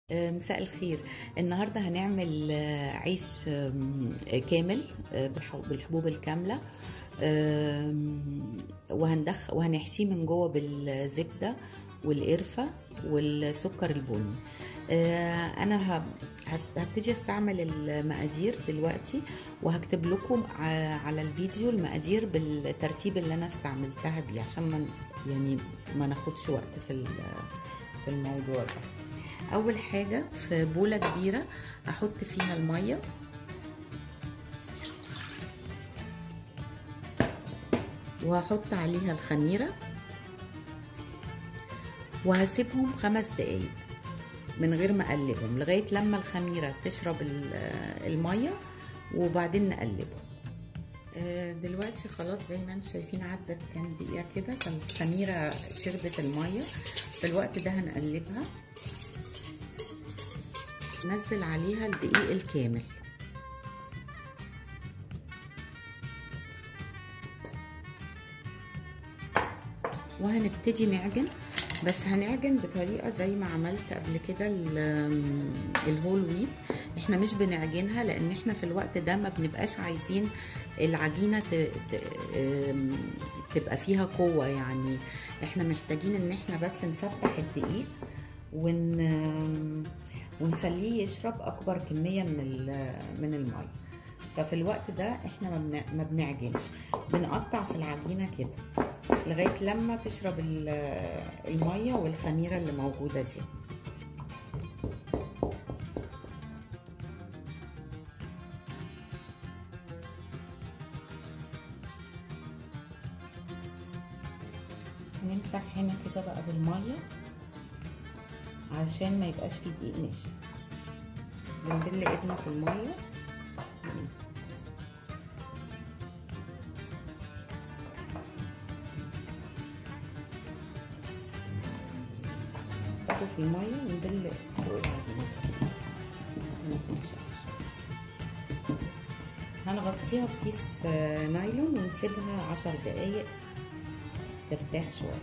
آه، مساء الخير النهارده هنعمل آه، عيش آم، آه، كامل آه، بالح- بالحبوب الكامله آم، وهندخ وهنحشيه من جوه بالزبده والقرفه والسكر البني آه، انا هب- هس- هبتدي استعمل المقادير دلوقتي وهكتب لكم ع- على الفيديو المقادير بالترتيب اللي انا استعملتها بيه عشان ما يعني ما ناخدش وقت في ال- في الموضوع ده اول حاجه في بوله كبيره احط فيها الميه وهحط عليها الخميره وهسيبهم خمس دقايق من غير ما اقلبهم لغايه لما الخميره تشرب ال- الميه وبعدين نقلبهم آه، دلوقتي خلاص زي ما انتم شايفين عدت كام دقيقه كده فالخميره شربت الميه في الوقت ده هنقلبها نزل عليها الدقيق الكامل وهنبتدي نعجن بس هنعجن بطريقة زي ما عملت قبل كده ال- الهول ويت احنا مش بنعجنها لان احنا في الوقت ده ما بنبقاش عايزين العجينة ت- ت- ام، تبقى فيها قوة يعني احنا محتاجين ان احنا بس نفتح الدقيق ون ونخليه يشرب اكبر كميه من من الميه ففي الوقت ده احنا ما بن- ما بنعجنش بنقطع في العجينه كده لغايه لما تشرب ال- الميه والخميره اللي موجوده دي هنمسح هنا كده بقى بالميه علشان ما يبقاش فيه دقيق ناشف بنبل ايدنا في الميه نحطه في الميه ونبل فوق العجينه ما تنشفش هنغطيها بكيس آه، نايلون ونسيبها عشر دقايق ترتاح شويه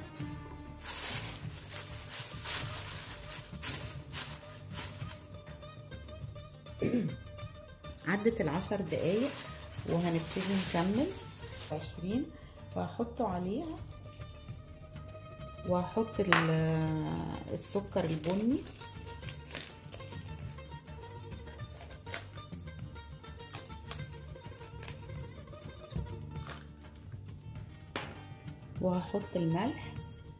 عدت العشر دقايق وهنبتدي نكمل عشرين فهحطه عليها وهحط السكر البني وهحط الملح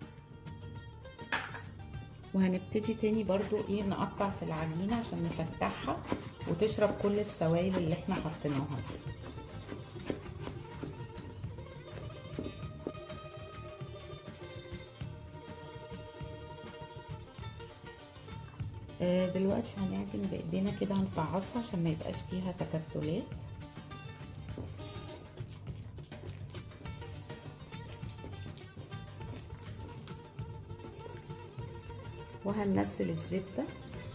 وهنبتدي تاني برضو ايه نقطع في العجينة عشان نفتحها وتشرب كل السوائل اللي احنا حطيناها دي آه دلوقتي هنعجن بايدينا كده هنفعصها عشان ما يبقاش فيها تكتلات وهننزل الزبده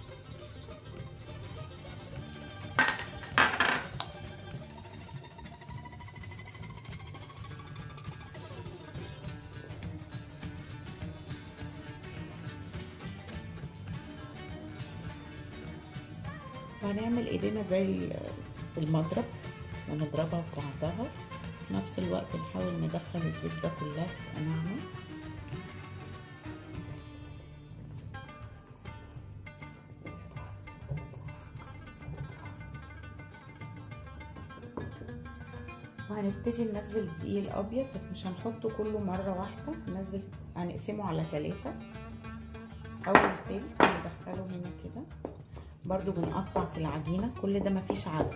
وهنعمل ايدينا زي المضرب ونضربها في بعضها في نفس الوقت نحاول ندخل الزبدة كلها تبقى ناعمة وهنبتدي ننزل الدقيق الابيض بس مش هنحطه كله مره واحده ننزل هنقسمه على ثلاثة اول تلت ندخله هنا كده برضو بنقطع في العجينة كل ده مفيش عجن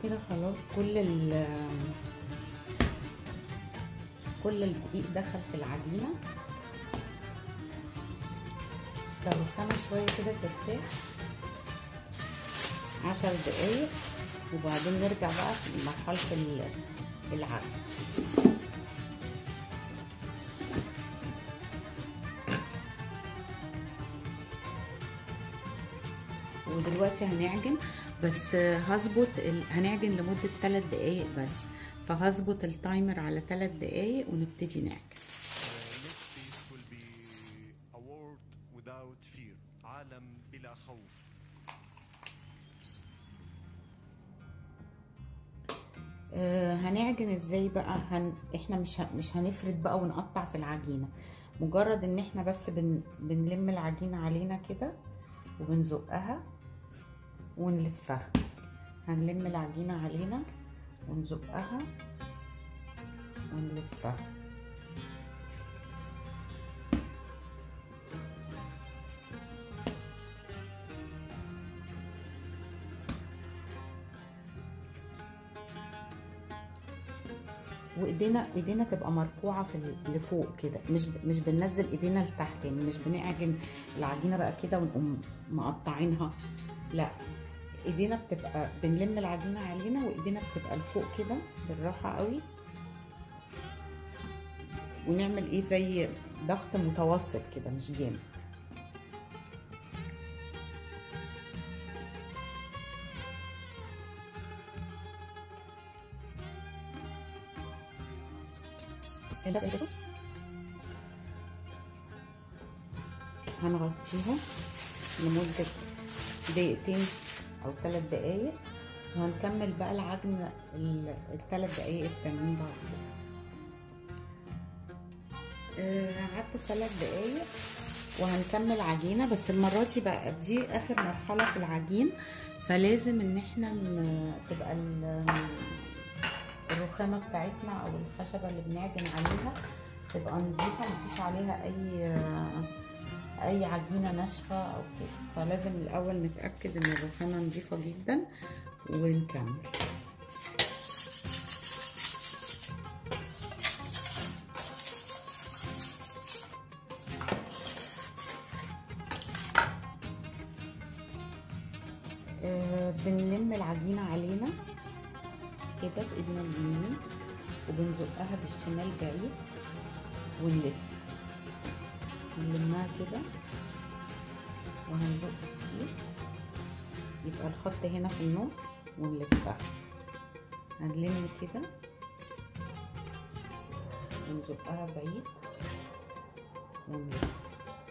كده خلاص كل ال كل الدقيق دخل في العجينه فالرخامه شويه كده ترتاح عشر دقايق وبعدين نرجع بقى في مرحله العجن ودلوقتي هنعجن بس هظبط ال... هنعجن لمدة 3 دقايق بس فهظبط التايمر على 3 دقايق ونبتدي نعجن next piece will be a world without fear عالم بلا خوف آه هنعجن ازاي بقى هن... احنا مش ه... مش هنفرد بقى ونقطع في العجينة مجرد ان احنا بس بن... بنلم العجينة علينا كده وبنزقها ونلفها هنلم العجينة علينا ونزقها ونلفها وايدينا ايدينا تبقى مرفوعه في ال- لفوق كده مش ب... مش بننزل ايدينا لتحت يعني مش بنعجن العجينه بقى كده ونقوم مقطعينها لا ايدينا بتبقى بنلم العجينه علينا وايدينا بتبقى لفوق كده بالراحه قوي ونعمل ايه زي ضغط متوسط كده مش جامد هنغطيها لمدة دقيقتين أو ثلاث دقايق وهنكمل بقى العجن ال- الثلاث دقايق التانيين بعد كده آه، قعدت ثلاث دقايق وهنكمل عجينة بس المرة دي بقى دي آخر مرحلة في العجين فلازم إن احنا ن- تبقى ال- الرخامة بتاعتنا أو الخشبة اللي بنعجن عليها تبقى نظيفة مفيش عليها أي أي عجينة ناشفة أو كده فلازم الأول نتأكد إن الرخامة نظيفة جدا ونكمل آه، بنلم العجينة علينا كده بإيدنا اليمين وبنزقها بالشمال بعيد ونلف نلمها كده وهنزق كتير يبقى الخط هنا في النص ونلفها هنلم كده ونزقها بعيد ونلف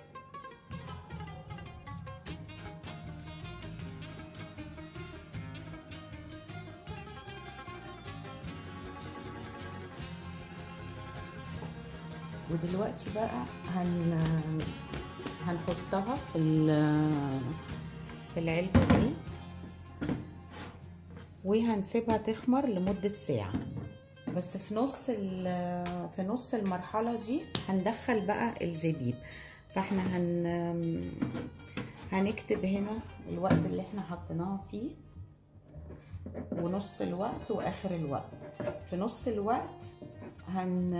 ودلوقتي بقى هن هنحطها في ال- في العلبة دي وهنسيبها تخمر لمدة ساعة بس في نص ال- في نص المرحلة دي هندخل بقى الزبيب فاحنا هن هنكتب هنا الوقت اللي احنا حطيناه فيه ونص الوقت واخر الوقت في نص الوقت هن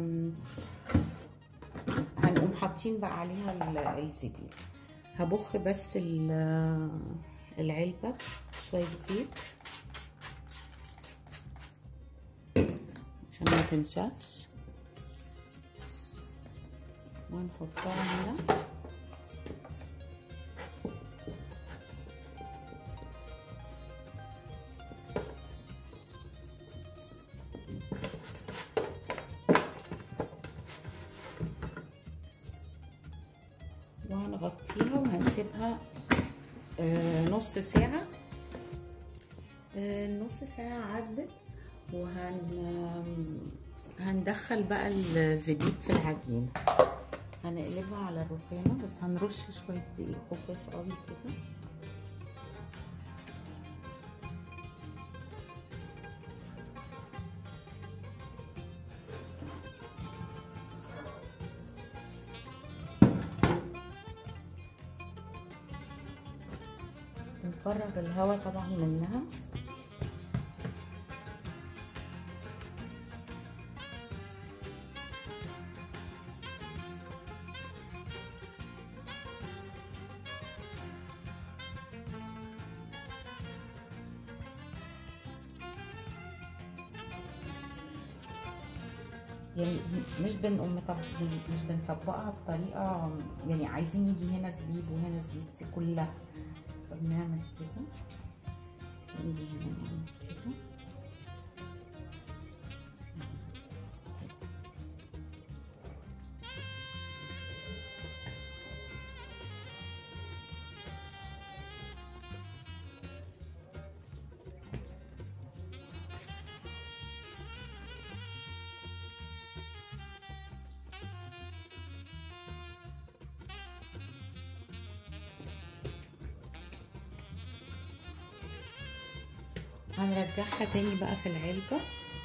هنقوم حاطين بقى عليها ال- الزبيب هبخ بس ال- العلبة شوية زيت عشان ما تنشفش وهنحطها هنا وهنغطيها وهنسيبها آه، نص ساعة آه، نص ساعة عدت وهن هندخل بقى الزبيب في العجينة هنقلبها على الرخامة بس هنرش شوية دقيق خفاف قوي كده نفرغ الهواء طبعا منها يعني مش بنقوم طب مش بنطبقها بطريقه يعني عايزين يجي هنا زبيب وهنا زبيب في كلها فبنعمل كده نيجي هنا نعمل كده هنرجعها تاني بقى في العلبة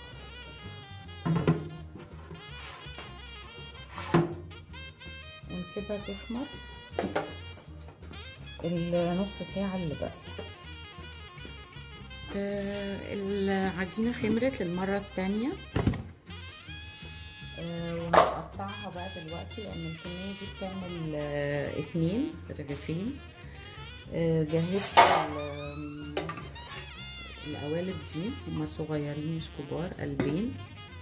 ونسيبها تخمر النص ساعة اللي باقية العجينة خمرت للمرة التانية ونقطعها بقى دلوقتي لأن الكمية دي بتعمل آه، اتنين رغيفين آه، جهزت ال- القوالب دي هما صغيرين مش كبار قلبين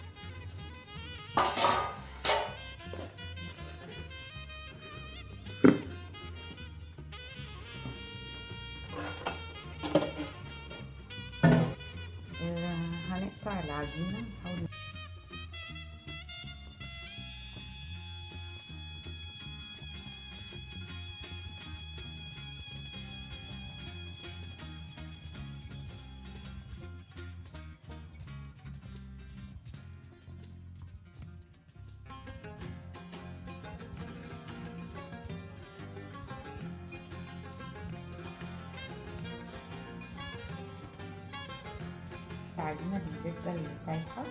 آه، هنقطع العجينة نحاول العجينة بالزبدة اللي سايحة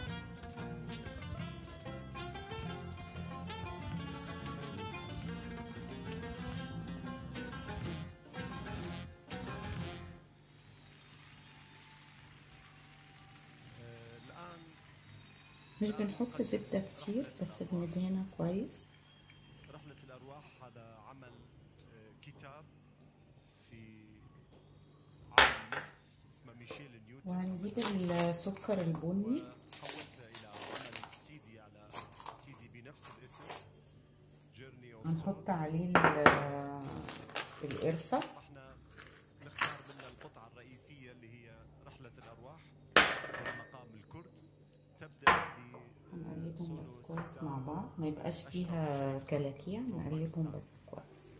آه، الآن مش بنحط زبدة كتير بس بندهنها كويس رحلة الأرواح هذا عمل آه، كتاب في عالم نفس اسمه ميشيل نيوتن وهنجيب السكر البني وحولته إلى عمل سيدي على سيدي بنفس الاسم جيرني أوف هنحط عليه ال- القرفة احنا نختار منها القطعة الرئيسية اللي هي رحلة الأرواح من مقام الكرد تبدأ هنقلبهم بسولو بس كويس ستة مع بعض ما يبقاش فيها كلاكيع نقلبهم بس كويس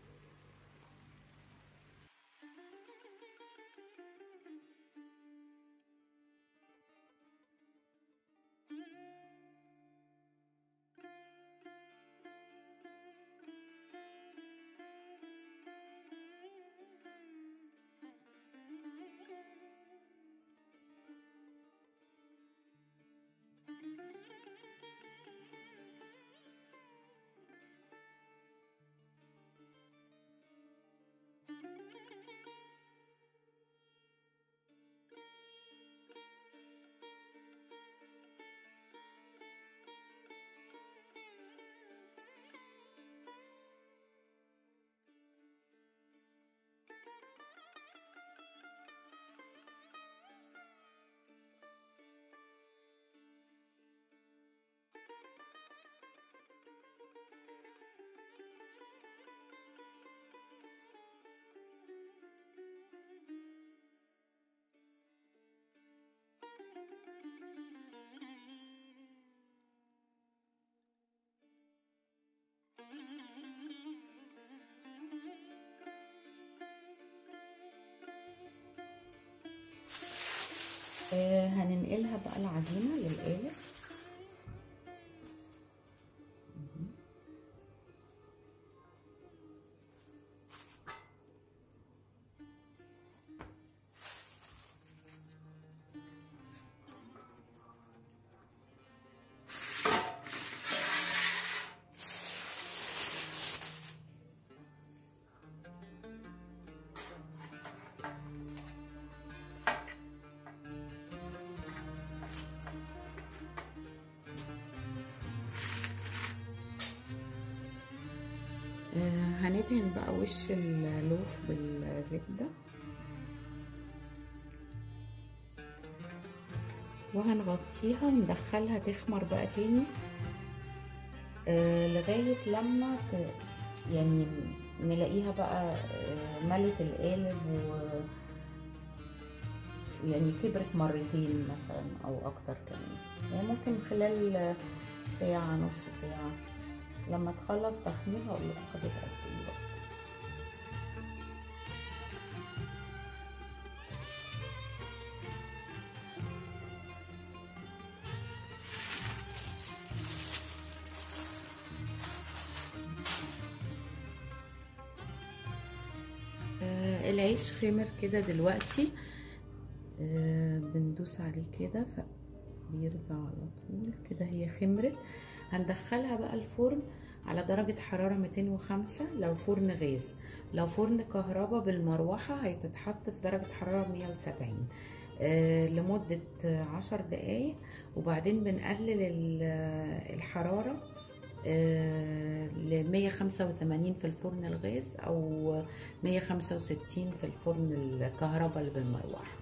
آه هننقلها بقى العجينة للقالب آه هندهن بقى وش اللوف بالزبدة وهنغطيها وندخلها تخمر بقى تاني آه، لغاية لما ت... يعني نلاقيها بقى آه، ملت القالب و يعني كبرت مرتين مثلا او اكتر كمان يعني ممكن خلال ساعة نص ساعة لما تخلص تخمير هقول لكم خدت قد ايه بقى. آه، العيش خمر كده دلوقتي آه، بندوس عليه كده فبيرجع على طول كده هي خمرت هندخلها بقى الفرن على درجة حرارة 205 لو فرن غاز لو فرن كهرباء بالمروحة هتتحط في درجة حرارة 170 آه، لمدة عشر دقايق وبعدين بنقلل ال- الحرارة ل 185 في الفرن الغاز او 165 في الفرن الكهرباء اللي بالمروحه